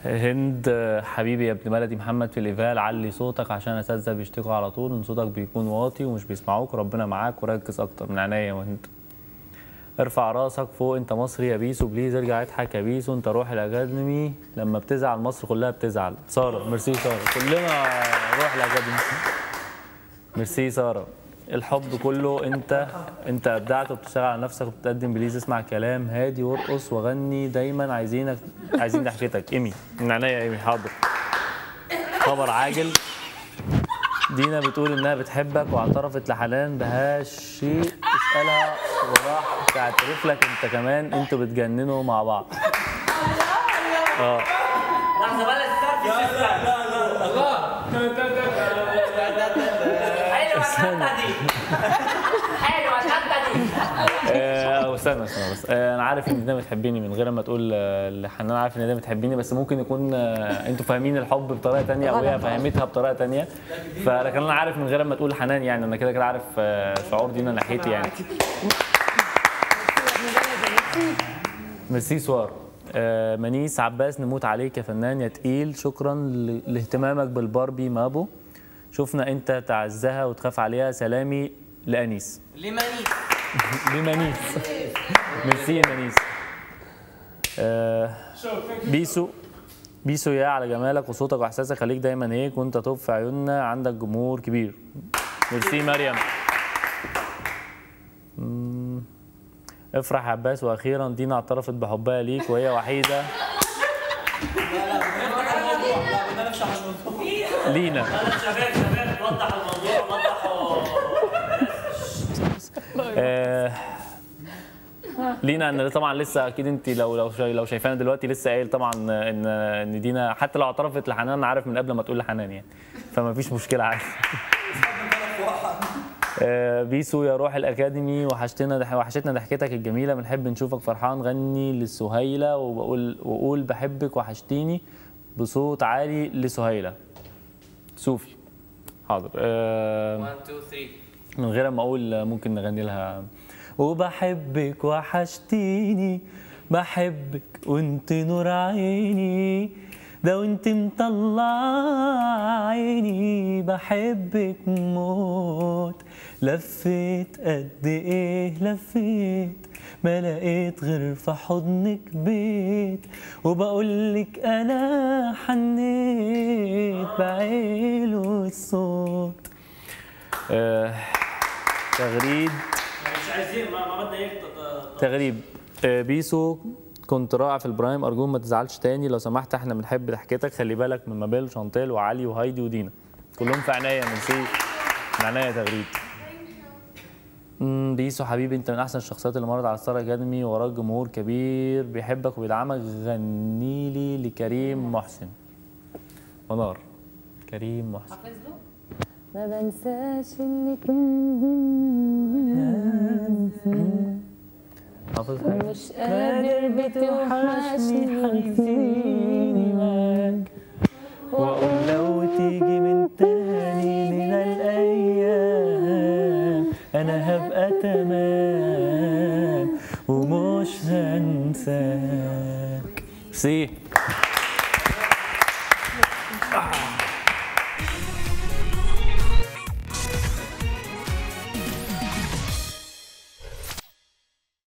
هند حبيبي يا ابن بلدي محمد في الايفال علي صوتك عشان اساتذه بيشتكوا على طول ان صوتك بيكون واطي ومش بيسمعوك ربنا معاك وركز اكتر من عينيا وانت ارفع راسك فوق انت مصري يا بيسو بليز ارجع اضحك يا بيسو انت روح الاكاديمي لما بتزعل مصر كلها بتزعل ساره ميرسي ساره كلنا نروح الاكاديمي ميرسي ساره الحب كله انت انت ابدعت وبتشتغل على نفسك وبتقدم بليز اسمع كلام هادي وارقص وغني دايما عايزينك عايزين ضحكتك ايمي من عينيا يا ايمي حاضر خبر عاجل دينا بتقول انها بتحبك واعترفت لحنان بهاش شيء اسالها وراح تعترف لك انت كمان انتوا بتجننوا مع بعض اه لحظه بلاش السالفه لا لا حلوه الحته دي حلوه الحته دي آه، استنى استنى بس آه، انا عارف ان دينا بتحبني من غير ما تقول آه، لحنان عارف ان دينا بتحبني بس ممكن يكون آه، انتوا فاهمين الحب بطريقه تانية او هي غلط. فهمتها بطريقه تانية فلكن انا عارف من غير ما تقول حنان يعني انا كده كده عارف آه، شعور دينا ناحيتي يعني ميرسي سوار آه، منيس عباس نموت عليك يا فنان يا تقيل شكرا ل- لاهتمامك بالباربي مابو شفنا انت تعزها وتخاف عليها سلامي لانيس لماني لمنيس ميرسي يا منيس آه، بيسو بيسو يا على جمالك وصوتك واحساسك خليك دايما هيك وانت توب في عيوننا عندك جمهور كبير ميرسي مريم مم. افرح يا عباس واخيرا دينا اعترفت بحبها ليك وهي وحيده لينا شباب شباب وضح الموضوع وضحوا آه، لينا ان طبعا لسه اكيد انت لو لو شاي- لو شايفانا دلوقتي لسه قايل طبعا ان ان دينا حتى لو اعترفت لحنان انا عارف من قبل ما تقول لحنان يعني فما فيش مشكله عادي آه، بيسو يا روح الاكاديمي وحشتنا ضح- وحشتنا ضحكتك الجميله بنحب نشوفك فرحان غني لسهيله وبقول وقول بحبك وحشتيني بصوت عالي لسهيله صوفي حاضر آه 1 2 3 من غير ما اقول ممكن نغني لها وبحبك وحشتيني بحبك وانت نور عيني ده وانت مطلع عيني بحبك موت لفيت قد ايه لفيت ما لقيت غير في حضنك بيت وبقولك انا حنيت بعيله الصوت آه، تغريد مش عايزين ما ما بدنا هيك تغريب آه، بيسو كنت رائع في البرايم ارجوك ما تزعلش تاني لو سمحت احنا بنحب ضحكتك خلي بالك من مابيل وشانتيل وعلي وهايدي ودينا كلهم في عينيا ميرسي من عينيا تغريد مم، بيسو حبيبي انت من احسن الشخصيات اللي مرت على ستار اكاديمي وراك جمهور كبير بيحبك وبيدعمك غني لي لكريم محسن منار كريم محسن ما بنساش انك حافظ حاجه مش قادر بتوحشني حبيبي معاك واقول لو تيجي من تاني من الايام انا هبقى تمام ومش هنساك سي